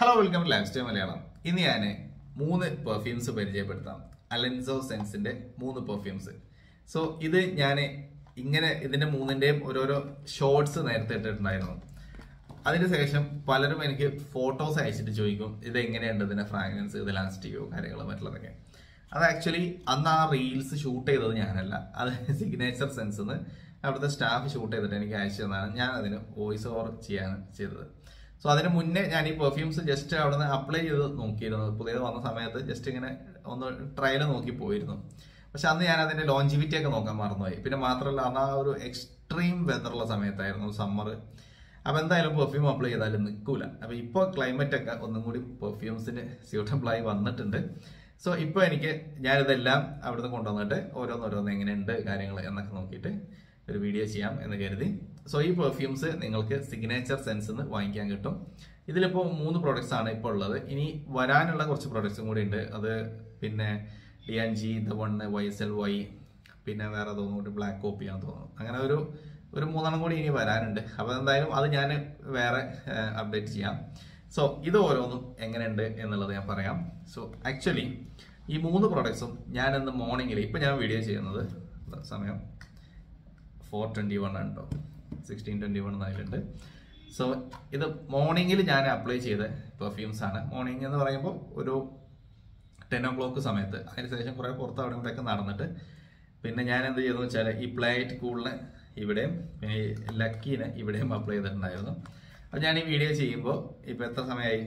hello welcome to lifestyle Malayalam ഇന്ന് ഞാൻ മൂന്ന് പെർഫ്യൂംസ് പരിചയപ്പെടുത്താം അലൻസോ സെൻസിന്റെ മൂന്ന് പെർഫ്യൂംസ് സോ ഇത് ഞാൻ ഇങ്ങനെ ഇതിന്റെ മൂന്നിന്റെയും ഓരോരോ ഷോർട്സ് നേരത്തെ ഇട്ടിട്ടുണ്ടായിരുന്നു അതിനുശേഷം പലരും എനിക്ക് ഫോട്ടോസ് അയച്ചിട്ട് ചോദിക്കും ഇത് എങ്ങനെയുണ്ട് ഇതിന്റെ ഫ്രാഗ്രൻസ് ഇത് ലാസ്റ്റ് ചെയ്യോ കാര്യങ്ങൾ മറ്റുള്ളതൊക്കെ അത് ആക്ച്വലി അന്ന് ആ റീൽസ് ഷൂട്ട് ചെയ്തത് ഞാനല്ല അത് സിഗ്നേച്ചർ സെൻസ് അവിടുത്തെ സ്റ്റാഫ് ഷൂട്ട് ചെയ്തിട്ട് എനിക്ക് അയച്ചു തന്നതാണ് ഞാൻ അതിന് വോയിസ് ഓവർ ചെയ്യാൻ ചെയ്തത് സോ അതിന് മുന്നേ ഞാൻ ഈ പെർഫ്യൂംസ് ജസ്റ്റ് അവിടെ നിന്ന് അപ്ലൈ ചെയ്ത് നോക്കിയിരുന്നു പുതിയത് വന്ന സമയത്ത് ജസ്റ്റ് ഇങ്ങനെ ഒന്ന് ട്രയൽ നോക്കി പോയിരുന്നു പക്ഷെ അന്ന് ഞാൻ അതിന്റെ ലോഞ്ചിവിറ്റി ഒക്കെ നോക്കാൻ മറന്നുപോയി പിന്നെ മാത്രമല്ല അന്ന് ആ ഒരു എക്സ്ട്രീം വെതറുള്ള സമയത്തായിരുന്നു സമ്മർ അപ്പൊ എന്തായാലും പെർഫ്യൂം അപ്ലൈ ചെയ്താലും നിൽക്കൂല അപ്പൊ ഇപ്പോൾ ക്ലൈമറ്റ് ഒക്കെ ഒന്നും കൂടി പെർഫ്യൂംസിന് സ്യൂട്ടബിൾ ആയി വന്നിട്ടുണ്ട് സോ ഇപ്പൊ എനിക്ക് ഞാനിതെല്ലാം അവിടുന്ന് കൊണ്ടുവന്നിട്ട് ഓരോന്നോരോന്ന് എങ്ങനെയുണ്ട് കാര്യങ്ങൾ എന്നൊക്കെ നോക്കിയിട്ട് ഒരു വീഡിയോ ചെയ്യാം എന്ന് കരുതി സോ ഈ പെർഫ്യൂംസ് നിങ്ങൾക്ക് സിഗ്നേച്ചർ സെൻസ് വാങ്ങിക്കാൻ കിട്ടും ഇതിലിപ്പോൾ മൂന്ന് പ്രൊഡക്ട്സ് ആണ് ഇപ്പോൾ ഉള്ളത് ഇനി വരാനുള്ള കുറച്ച് പ്രൊഡക്ട്സും കൂടി ഉണ്ട് അത് പിന്നെ D N G the one Y S L Y പിന്നെ വേറെ തോന്നുന്നു ബ്ലാക്ക് കോപ്പിയാണെന്ന് തോന്നുന്നു അങ്ങനെ ഒരു ഒരു മൂന്നെണ്ണം കൂടി ഇനി വരാനുണ്ട് അപ്പോൾ എന്തായാലും അത് ഞാൻ വേറെ അപ്ഡേറ്റ് ചെയ്യാം സോ ഇത് ഓരോന്നും എങ്ങനെയുണ്ട് എന്നുള്ളത് ഞാൻ പറയാം സോ ആക്ച്വലി ഈ മൂന്ന് പ്രൊഡക്ട്സും ഞാൻ ഇന്ന് മോർണിംഗിൽ ഇപ്പം ഞാൻ വീഡിയോ ചെയ്യുന്നത് സമയം ഫോർ ട്വൻറ്റി വൺ ആണ് കേട്ടോ സിക്സ്റ്റീൻ ട്വൻറ്റി വൺ എന്നായിട്ടുണ്ട് സോ ഇത് മോർണിംഗിൽ ഞാൻ അപ്ലൈ ചെയ്ത പെർഫ്യൂംസ് ആണ് മോർണിംഗ് എന്ന് പറയുമ്പോൾ ഒരു ടെൻ ഓ ക്ലോക്ക് സമയത്ത് അതിനുശേഷം കുറേ പുറത്ത് അവിടെ ഇവിടെയൊക്കെ നടന്നിട്ട് പിന്നെ ഞാൻ എന്ത് ചെയ്തെന്ന് വെച്ചാൽ ഈ പ്ലേറ്റ് കൂളിന് ഇവിടെയും പിന്നെ ഈ ലക്കീന് ഇവിടെയും അപ്ലൈ ചെയ്തിട്ടുണ്ടായിരുന്നു അപ്പോൾ ഞാൻ ഈ വീഡിയോ ചെയ്യുമ്പോൾ ഇപ്പോൾ എത്ര സമയമായി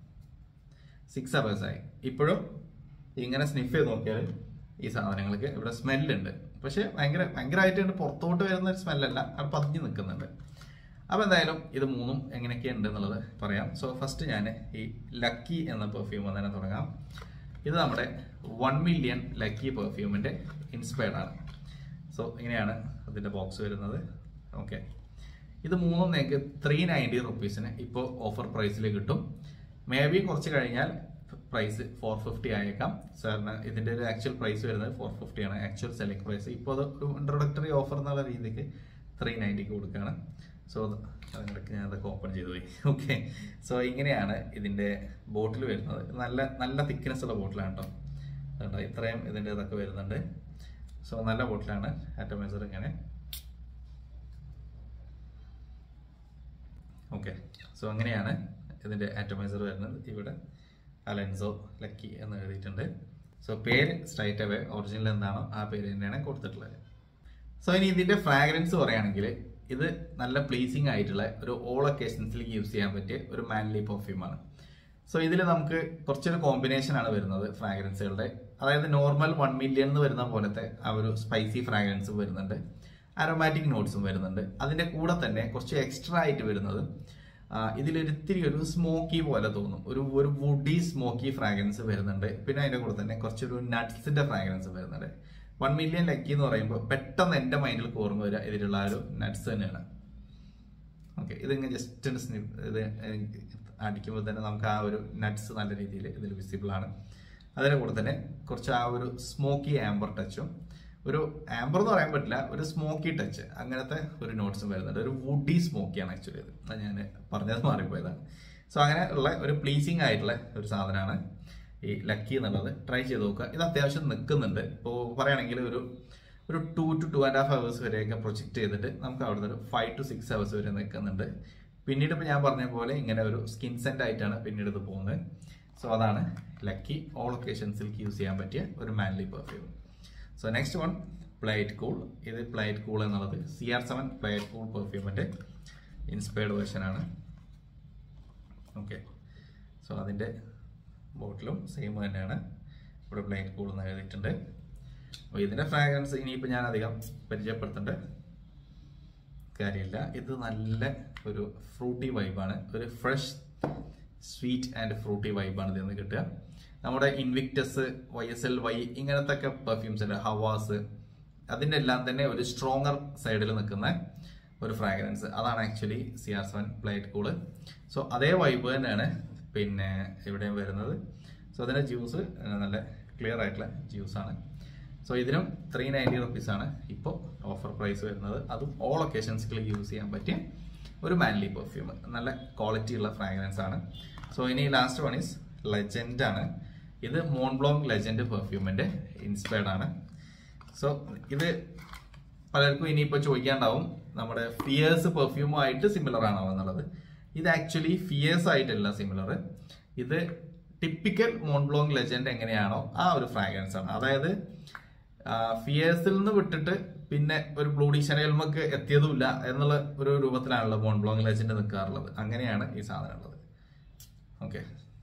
സിക്സ് അവേഴ്സ് ആയി ഇപ്പോഴും ഇങ്ങനെ സ്നിഫ് ചെയ്ത് നോക്കിയാൽ ഈ സാധനങ്ങൾക്ക് ഇവിടെ സ്മെല്ലുണ്ട് പക്ഷെ ഭയങ്കര ഭയങ്കരമായിട്ട് പുറത്തോട്ട് വരുന്ന ഒരു സ്മെല്ലല്ല അവിടെ പതിഞ്ഞ് നിൽക്കുന്നുണ്ട് അപ്പോൾ എന്തായാലും ഇത് മൂന്നും എങ്ങനെയൊക്കെ ഉണ്ട് എന്നുള്ളത് പറയാം സോ ഫസ്റ്റ് ഞാൻ ഈ ലക്കി എന്ന പെർഫ്യൂം തന്നെ തുടങ്ങാം ഇത് നമ്മുടെ വൺ മില്യൺ ലക്കി പെർഫ്യൂമിൻ്റെ ഇൻസ്പയർഡ് ആണ് സോ ഇങ്ങനെയാണ് അതിൻ്റെ ബോക്സ് വരുന്നത് ഓക്കെ ഇത് മൂന്നും നിങ്ങൾക്ക് ത്രീ നയൻറ്റി റുപ്പീസിന് ഇപ്പോൾ ഓഫർ പ്രൈസിൽ കിട്ടും മേ ബി കുറച്ച് കഴിഞ്ഞാൽ പ്രൈസ് ഫോർ ഫിഫ്റ്റി ആയേക്കാം സാറിന് ഇതിൻ്റെ ഒരു ആക്ച്വൽ പ്രൈസ് വരുന്നത് ഫോർ ഫിഫ്റ്റി ആണ് ആക്ച്വൽ സെല്ലിംഗ് പ്രൈസ് ഇപ്പോൾ അത് ഒരു ഇൻട്രൊഡക്ടറി ഓഫർ എന്നുള്ള രീതിക്ക് ത്രീ നയൻറ്റിക്ക് കൊടുക്കുകയാണ് സോ അതിനിടയ്ക്ക് ഞാൻ അതൊക്കെ ഓപ്പൺ ചെയ്തു പോയി ഓക്കെ സോ ഇങ്ങനെയാണ് ഇതിൻ്റെ ബോട്ടിൽ വരുന്നത് നല്ല നല്ല തിക്നെസ് ഉള്ള ബോട്ടിലാണ് കേട്ടോ കേട്ടോ ഇത്രയും ഇതിൻ്റെ ഇതൊക്കെ വരുന്നുണ്ട് സോ നല്ല ബോട്ടിലാണ് ആറ്റമൈസർ ഇങ്ങനെ ഓക്കെ സോ അങ്ങനെയാണ് ഇതിൻ്റെ ആറ്റമൈസർ വരുന്നത് ഇവിടെ അലൻസോ ലക്കി എന്ന് എഴുതിയിട്ടുണ്ട് സോ പേര് സ്ട്രൈറ്റ് അവേ ഒറിജിനൽ എന്താണോ ആ പേര് തന്നെയാണ് കൊടുത്തിട്ടുള്ളത് സോ ഇനി ഇതിന്റെ ഫ്രാഗ്രൻസ് പറയുകയാണെങ്കിൽ ഇത് നല്ല പ്ലീസിങ് ആയിട്ടുള്ള ഒരു ഓൾ ഒക്കേഷൻസിലേക്ക് യൂസ് ചെയ്യാൻ പറ്റിയ ഒരു മാൻലി പെർഫ്യൂമാണ് സോ ഇതിൽ നമുക്ക് കുറച്ചൊരു കോമ്പിനേഷൻ ആണ് വരുന്നത് ഫ്രാഗ്രൻസുകളുടെ അതായത് നോർമൽ വൺ മില്യൺ എന്ന് വരുന്ന പോലത്തെ ആ ഒരു സ്പൈസി ഫ്രാഗ്രൻസും വരുന്നുണ്ട് അരോമാറ്റിക് നോട്ട്സും വരുന്നുണ്ട് അതിന്റെ കൂടെ തന്നെ കുറച്ച് എക്സ്ട്രാ ആയിട്ട് വരുന്നത് ഇതിലൊരിത്തിരി ഒരു സ്മോക്കി പോലെ തോന്നും ഒരു ഒരു വുഡി സ്മോക്കി ഫ്രാഗ്രൻസ് വരുന്നുണ്ട് പിന്നെ അതിന്റെ കൂടെ തന്നെ കുറച്ചൊരു നട്ട്സിന്റെ ഫ്രാഗ്രൻസ് വരുന്നുണ്ട് വൺ മില്യൺ ലക്കി എന്ന് പറയുമ്പോൾ പെട്ടെന്ന് എൻ്റെ മൈൻഡിൽ ഓർമ്മ വരിക ഇതിലുള്ള ഒരു നട്ട്സ് തന്നെയാണ് ഓക്കെ ഇതിങ്ങനെ ജസ്റ്റ് ഇത് അടിക്കുമ്പോൾ തന്നെ നമുക്ക് ആ ഒരു നട്ട്സ് നല്ല രീതിയിൽ ഇതിൽ വിസിബിൾ ആണ് അതിൻ്റെ കൂടെ തന്നെ കുറച്ച് ആ ഒരു സ്മോക്കി ആംബർ ടച്ചും ഒരു ആംബർ എന്ന് പറയാൻ പറ്റില്ല ഒരു സ്മോക്കി ടച്ച് അങ്ങനത്തെ ഒരു നോട്ട്സും വരുന്നുണ്ട് ഒരു വുഡി സ്മോക്കിയാണ് ആക്ച്വലി അത് അത് ഞാൻ പറഞ്ഞത് മാറിപ്പോയതാണ് സോ അങ്ങനെ ഉള്ള ഒരു പ്ലീസിങ് ആയിട്ടുള്ള ഒരു സാധനമാണ് ഈ ലക്കി എന്നുള്ളത് ട്രൈ ചെയ്ത് നോക്കുക ഇത് അത്യാവശ്യം നിൽക്കുന്നുണ്ട് ഇപ്പോൾ പറയുകയാണെങ്കിൽ ഒരു ഒരു two two two and half hours വരെയൊക്കെ പ്രൊജക്ട് ചെയ്തിട്ട് നമുക്ക് അവിടുന്ന് ഒരു ഫൈവ് ടു സിക്സ് ഹവേഴ്സ് വരെ നിൽക്കുന്നുണ്ട് പിന്നീട് ഇപ്പോൾ ഞാൻ പറഞ്ഞ പോലെ ഇങ്ങനെ ഒരു സ്കിൻ സെൻ്റ് ആയിട്ടാണ് പിന്നീട് ഇത് പോകുന്നത് സോ അതാണ് ലക്കി ഓൾ ഒക്കേഷൻസിലേക്ക് യൂസ് ചെയ്യാൻ പറ്റിയ ഒരു manly perfume so next one play it cool ഇത് പ്ലേറ്റ് കൂൾ എന്നുള്ളത് C R seven play it cool പെർഫ്യൂമിൻ്റെ ഇൻസ്പയർഡ് വേർഷനാണ് ഓക്കെ സോ അതിൻ്റെ ബോട്ടിലും സെയിം തന്നെയാണ് ഇവിടെ പ്ലേറ്റ് കൂൾ എന്ന് എഴുതിയിട്ടുണ്ട് അപ്പോൾ ഇതിൻ്റെ ഫ്രാഗ്രൻസ് ഇനിയിപ്പോൾ ഞാൻ അധികം പരിചയപ്പെടുത്തേണ്ട കാര്യമില്ല ഇത് നല്ല ഒരു ഫ്രൂട്ടി വൈബാണ് ഒരു ഫ്രഷ് സ്വീറ്റ് ആൻഡ് ഫ്രൂട്ടി വൈബാണ് ഇതിൽ നിന്ന് കിട്ടുക നമ്മുടെ Invictus Y S L Y ഇങ്ങനത്തെ ഒക്കെ പെർഫ്യൂംസ് ഉണ്ട് ഹവാസ് അതിൻ്റെ എല്ലാം തന്നെ ഒരു സ്ട്രോങ്ങർ സൈഡിൽ നിൽക്കുന്ന ഒരു ഫ്രാഗ്രൻസ് അതാണ് actually C R seven play it cool so അതേ വൈബ് തന്നെയാണ് പിന്നെ ഇവിടെയും വരുന്നത് സോ അതിൻ്റെ ജ്യൂസ് നല്ല ക്ലിയർ ആയിട്ടുള്ള ജ്യൂസാണ് സോ ഇതിനും ത്രീ നയൻറ്റി റുപ്പീസ് ആണ് ഇപ്പോൾ ഓഫർ പ്രൈസ് വരുന്നത് അതും ഓൾ ഒക്കേഷൻസിൽ യൂസ് ചെയ്യാൻ പറ്റിയ ഒരു മാൻലി പെർഫ്യൂം നല്ല ക്വാളിറ്റി ഉള്ള ഫ്രാഗ്രൻസ് ആണ് സോ ഇനി ലാസ്റ്റ് വൺ ഈസ് ലെജൻഡ് ആണ് ഇത് മോൺബ്ലോങ് ലെജൻഡ് പെർഫ്യൂമിന്റെ ഇൻസ്പയർഡ് ആണ് സോ ഇത് പലർക്കും ഇനിയിപ്പോൾ ചോദിക്കാണ്ടാവും നമ്മുടെ ഫിയേഴ്സ് പെർഫ്യൂമായിട്ട് സിമിലർ ആണോ എന്നുള്ളത് ഇത് ആക്ച്വലി ഫിയേഴ്സ് ആയിട്ടല്ല സിമിലർ ഇത് ടിപ്പിക്കൽ മോൺബ്ലോങ് ലെജൻഡ് എങ്ങനെയാണോ ആ ഒരു ഫ്രാഗ്രൻസ് ആണ് അതായത് ഫിയേഴ്സിൽ നിന്ന് വിട്ടിട്ട് പിന്നെ ഒരു ബ്ലൂഡി ഷനേൽമക്ക് എത്തിയതുമില്ല എന്നുള്ള ഒരു രൂപത്തിലാണല്ലോ മോൺബ്ലോങ് ലെജൻഡ് നിൽക്കാറുള്ളത് അങ്ങനെയാണ് ഈ സാധനം ഉള്ളത് ഓക്കെ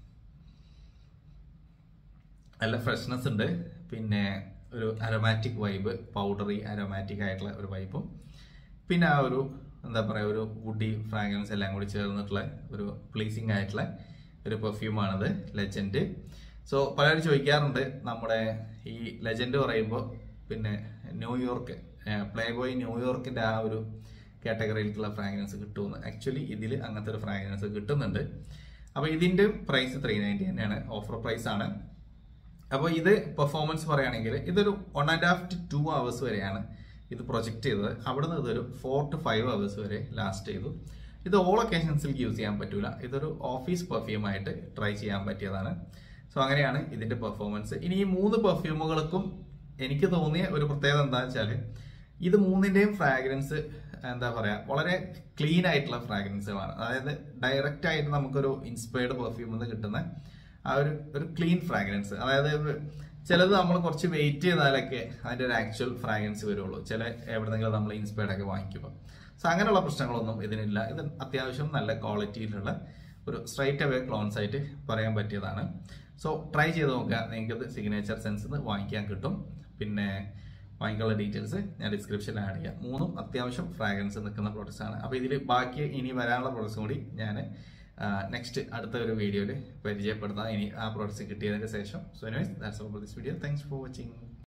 നല്ല ഫ്രഷ്നെസ് ഉണ്ട് പിന്നെ ഒരു അരോമാറ്റിക് വൈബ് പൗഡറി അരോമാറ്റിക് ആയിട്ടുള്ള ഒരു വൈബും പിന്നെ ആ ഒരു എന്താ പറയുക ഒരു വുഡി ഫ്രാഗ്രൻസ് എല്ലാം കൂടി ചേർന്നിട്ടുള്ള ഒരു പ്ലീസിങ് ആയിട്ടുള്ള ഒരു പെർഫ്യൂമാണിത് ലെജൻഡ് സോ പലരും ചോദിക്കാറുണ്ട് നമ്മുടെ ഈ ലെജൻഡ് പറയുമ്പോൾ പിന്നെ ന്യൂയോർക്ക് പ്ലേ ബോയ് ന്യൂയോർക്കിന്റെ ആ ഒരു കാറ്റഗറിയിലേക്കുള്ള ഫ്രാഗ്രൻസ് കിട്ടുമെന്ന് ആക്ച്വലി ഇതിൽ അങ്ങനത്തെ ഒരു ഫ്രാഗ്രൻസ് കിട്ടുന്നുണ്ട് അപ്പോൾ ഇതിന്റെ പ്രൈസ് ത്രീ നയൻറ്റി തന്നെയാണ് ഓഫർ പ്രൈസ് ആണ് അപ്പോൾ ഇത് പെർഫോമൻസ് പറയുകയാണെങ്കിൽ ഇതൊരു one and half two two hours വരെയാണ് ഇത് പ്രൊജക്ട് ചെയ്തത് അവിടുന്ന് ഇതൊരു ഫോർ ടു ഫൈവ് അവേഴ്സ് വരെ ലാസ്റ്റ് ചെയ്തു ഇത് ഓൾ ഒക്കേഷൻസിൽ യൂസ് ചെയ്യാൻ പറ്റൂല ഇതൊരു ഓഫീസ് പെർഫ്യൂം ആയിട്ട് ട്രൈ ചെയ്യാൻ പറ്റിയതാണ് സോ അങ്ങനെയാണ് ഇതിന്റെ പെർഫോമൻസ് ഇനി ഈ മൂന്ന് പെർഫ്യൂമുകൾക്കും എനിക്ക് തോന്നിയ ഒരു പ്രത്യേകത എന്താ വെച്ചാൽ ഇത് മൂന്നിന്റെയും ഫ്രാഗ്രൻസ് എന്താ പറയാ വളരെ ക്ലീൻ ആയിട്ടുള്ള ഫ്രാഗ്രൻസുകളാണ് അതായത് ഡയറക്റ്റ് ആയിട്ട് നമുക്കൊരു ഇൻസ്പയർഡ് പെർഫ്യൂം നിന്ന് കിട്ടുന്ന ആ ഒരു ഒരു ക്ലീൻ ഫ്രാഗ്രൻസ് അതായത് ചിലത് നമ്മൾ കുറച്ച് വെയിറ്റ് ചെയ്താലൊക്കെ അതിന്റെ ഒരു ആക്ച്വൽ ഫ്രാഗ്രൻസ് വരുള്ളൂ ചില എവിടെന്നെങ്കിലും നമ്മൾ ഇൻസ്പയർഡ് ഒക്കെ വാങ്ങിക്കുമ്പോൾ സോ അങ്ങനെയുള്ള പ്രശ്നങ്ങളൊന്നും ഇതിനില്ല ഇത് അത്യാവശ്യം നല്ല ക്വാളിറ്റിയിലുള്ള ഒരു സ്ട്രൈറ്റ് അവേ ക്ലോൺസ് ആയിട്ട് പറയാൻ പറ്റിയതാണ് സോ ട്രൈ ചെയ്ത് നോക്കുക നിങ്ങൾക്ക് ഇത് സിഗ്നേച്ചർ സെൻസ് വാങ്ങിക്കാൻ കിട്ടും പിന്നെ വാങ്ങിക്കാനുള്ള ഡീറ്റെയിൽസ് ഞാൻ ഡിസ്ക്രിപ്ഷനിൽ ആഡ് ചെയ്യാം മൂന്നും അത്യാവശ്യം ഫ്രാഗ്രൻസ് നിൽക്കുന്ന പ്രോഡക്ട്സ് ആണ് അപ്പോൾ ഇതിൽ ബാക്കി ഇനി വരാനുള്ള പ്രോഡക്ട്സും കൂടി ഞാൻ നെക്സ്റ്റ് അടുത്ത ഒരു വീഡിയോയിൽ പരിചയപ്പെടുത്താം ഇനി ആ പ്രോഡക്ട്സ് കിട്ടിയതിന് ശേഷം so anyways that's all for this video thanks for watching